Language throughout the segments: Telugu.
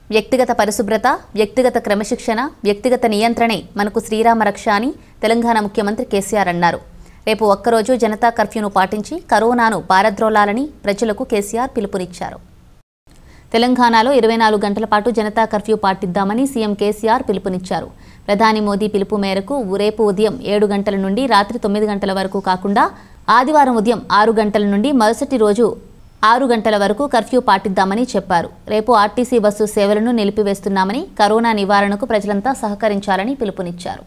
వ్యక్తిగత పరిశుభ్రత వ్యక్తిగత క్రమశిక్షణ వ్యక్తిగత నియంత్రణే మనకు శ్రీరామ రక్ష అని తెలంగాణ ముఖ్యమంత్రి కేసీఆర్ అన్నారు రేపు ఒక్కరోజు జనతా కర్ఫ్యూను పాటించి కరోనాను పారద్రోలాలని ప్రజలకు కేసీఆర్ పిలుపునిచ్చారు తెలంగాణలో ఇరవై నాలుగు గంటల పాటు జనతా కర్ఫ్యూ పాటిద్దామని సీఎం కేసీఆర్ పిలుపునిచ్చారు ప్రధాని మోదీ పిలుపు మేరకు రేపు ఉదయం ఏడు గంటల నుండి రాత్రి తొమ్మిది గంటల వరకు కాకుండా ఆదివారం ఉదయం ఆరు గంటల నుండి మరుసటి రోజు ఆరు గంటల వరకు కర్ఫ్యూ పాటిద్దామని చెప్పారు రేపు ఆర్టీసీ బస్సు సేవలను నిలిపివేస్తున్నామని కరోనా నివారణకు ప్రజలంతా సహకరించాలని పిలుపునిచ్చారు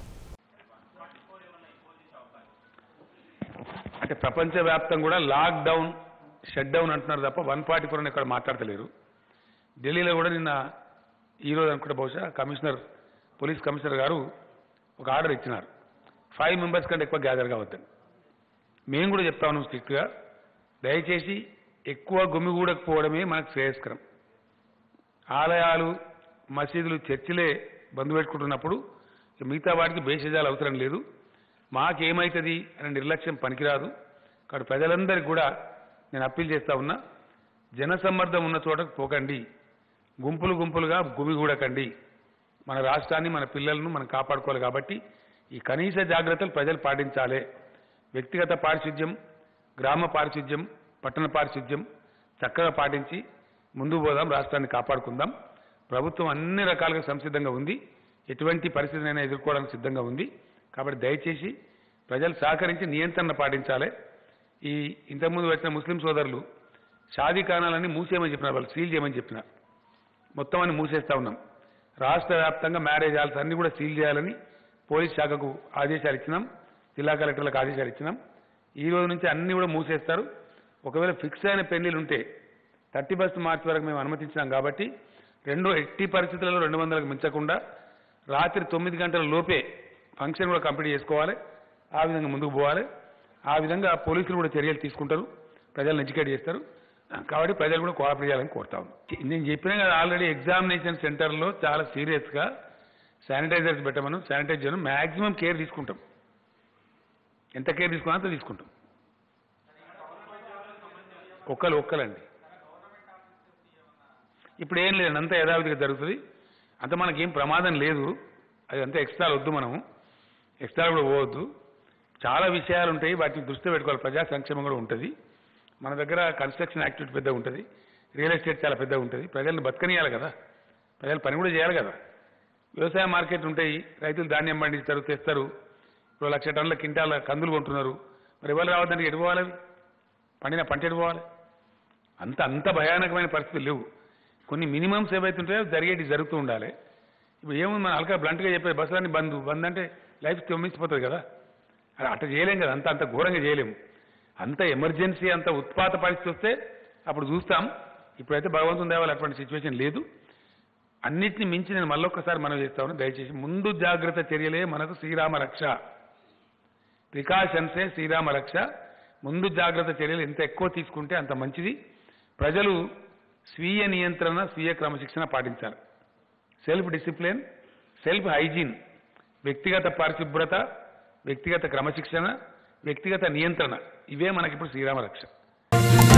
అంటే ప్రపంచవ్యాప్తంగా కూడా లాక్డౌన్ షట్ డౌన్ అంటున్నారు తప్ప వన్ ఫార్టీ ఫోర్ అని ఇక్కడ మాట్లాడతలేరు ఢిల్లీలో కూడా నిన్న ఈ రోజు అనుకుంటే బహుశా కమిషనర్ పోలీస్ కమిషనర్ గారు ఒక ఆర్డర్ ఇచ్చినారు ఫైవ్ మెంబర్స్ కంటే ఎక్కువ గ్యాదర్ కావద్దని మేము కూడా చెప్తా ఉన్నాం స్ట్రిక్ట్గా దయచేసి ఎక్కువ గుమిగూడకపోవడమే మనకు శ్రేయస్కరం ఆలయాలు మసీదులు చర్చిలే బంద్ పెట్టుకుంటున్నప్పుడు ఇక మిగతా వాటికి భేషజాలు అవసరం లేదు మాకేమవుతుంది అనే నిర్లక్ష్యం పనికిరాదు కాబట్టి ప్రజలందరికీ కూడా నేను అప్పీల్ చేస్తా ఉన్నా జనసమ్మర్దం ఉన్న చోటకు పోకండి గుంపులు గుంపులుగా గుమిగూడకండి మన రాష్ట్రాన్ని మన పిల్లలను మనం కాపాడుకోవాలి కాబట్టి ఈ కనీస జాగ్రత్తలు ప్రజలు పాటించాలి వ్యక్తిగత పారిశుద్ధ్యం గ్రామ పారిశుద్ధ్యం పట్టణ పారిశుద్ధ్యం చక్కగా పాటించి ముందుకు పోదాం రాష్ట్రాన్ని కాపాడుకుందాం ప్రభుత్వం అన్ని రకాలుగా సంసిద్ధంగా ఉంది ఎటువంటి పరిస్థితినైనా ఎదుర్కోవడానికి సిద్ధంగా ఉంది కాబట్టి దయచేసి ప్రజలు సహకరించి నియంత్రణ పాటించాలి ఈ ఇంతకుముందు వచ్చిన ముస్లిం సోదరులు షాదీ ఖానాలన్నీ మూసేయమని చెప్పినారు వాళ్ళు సీల్ చేయమని చెప్పినారు మొత్తం అన్ని మూసేస్తా ఉన్నాం రాష్ట్ర వ్యాప్తంగా మ్యారేజ్ హాల్స్ అన్ని కూడా సీల్ చేయాలని పోలీస్ శాఖకు ఆదేశాలు ఇచ్చినాం జిల్లా కలెక్టర్లకు ఆదేశాలు ఇచ్చినాం ఈ రోజు నుంచి అన్ని కూడా మూసేస్తారు ఒకవేళ ఫిక్స్ అయిన పెళ్లిలు ఉంటే థర్టీ ఫస్ట్ మార్చి వరకు మేము అనుమతించినాం కాబట్టి రెండు ఎట్టి పరిస్థితులలో రెండు వందలకు మించకుండా రాత్రి తొమ్మిది గంటల లోపే ఫంక్షన్ కూడా కంప్లీట్ చేసుకోవాలి ఆ విధంగా ముందుకు పోవాలి ఆ విధంగా పోలీసులు కూడా చర్యలు తీసుకుంటారు ప్రజలను ఎడ్యుకేట్ చేస్తారు కాబట్టి ప్రజలు కూడా కోఆపరేట్ చేయాలని కోరుతా ఉన్నాం నేను చెప్పిన కదా ఆల్రెడీ ఎగ్జామినేషన్ సెంటర్లో చాలా సీరియస్గా శానిటైజర్స్ పెట్టమను శానిటైజ్ చేయడం మ్యాక్సిమం కేర్ తీసుకుంటాం ఎంత కేర్ తీసుకున్నా అంత తీసుకుంటాం ఒక్కలు ఒక్కలండి ఇప్పుడు ఏం లేదు అంతా యథావిధిగా జరుగుతుంది అంత మనకేం ప్రమాదం లేదు అది అంతా ఎక్స్ట్రా వద్దు మనము ఎక్స్ట్రా కూడా పోవద్దు చాలా విషయాలు ఉంటాయి వాటిని దృష్టిలో పెట్టుకోవాలి ప్రజా సంక్షేమం కూడా ఉంటుంది మన దగ్గర కన్స్ట్రక్షన్ యాక్టివిటీ పెద్దగా ఉంటుంది రియల్ ఎస్టేట్ చాలా పెద్దగా ఉంటుంది ప్రజల్ని బతకనియాలి కదా ప్రజలు పని కూడా చేయాలి కదా వ్యవసాయ మార్కెట్ ఉంటాయి రైతులు ధాన్యం పండిస్తారు తెస్తారు ఇప్పుడు లక్ష టన్నుల కింటాల కందులు కొంటున్నారు మరి ఎవరు రావద్దంటే ఎటు పోవాలి అవి? పండిన పంట ఎటు పోవాలి అంత అంత భయానకమైన పరిస్థితులు లేవు కొన్ని మినిమమ్స్ ఏవైతే ఉంటాయో జరిగేటి జరుగుతూ ఉండాలి ఇప్పుడు ఏముంది మన అల్కా బ్లంట్గా చెప్పే బస్సులన్నీ బంద్ బంద్ అంటే లైఫ్ తొమ్మిసిపోతుంది కదా అది అట్ట చేయలేం కదా అంత అంత ఘోరంగా చేయలేము అంత ఎమర్జెన్సీ అంత ఉత్పాత పరిస్థితి వస్తే అప్పుడు చూస్తాం ఇప్పుడైతే భగవంతుని దేవాలి అటువంటి సిచ్యువేషన్ లేదు అన్నిటిని మించి నేను మళ్ళొక్కసారి మనం చేస్తాను దయచేసి ముందు జాగ్రత్త చర్యలే మనకు శ్రీరామ రక్ష ప్రికాషన్సే శ్రీరామ రక్ష ముందు జాగ్రత్త చర్యలు ఎంత ఎక్కువ తీసుకుంటే అంత మంచిది ప్రజలు స్వీయ నియంత్రణ స్వీయ క్రమశిక్షణ పాటించాలి సెల్ఫ్ డిసిప్లిన్ సెల్ఫ్ హైజీన్ వ్యక్తిగత పరిశుభ్రత వ్యక్తిగత క్రమశిక్షణ వ్యక్తిగత నియంత్రణ ఇవే మనకిప్పుడు శ్రీరామ రక్ష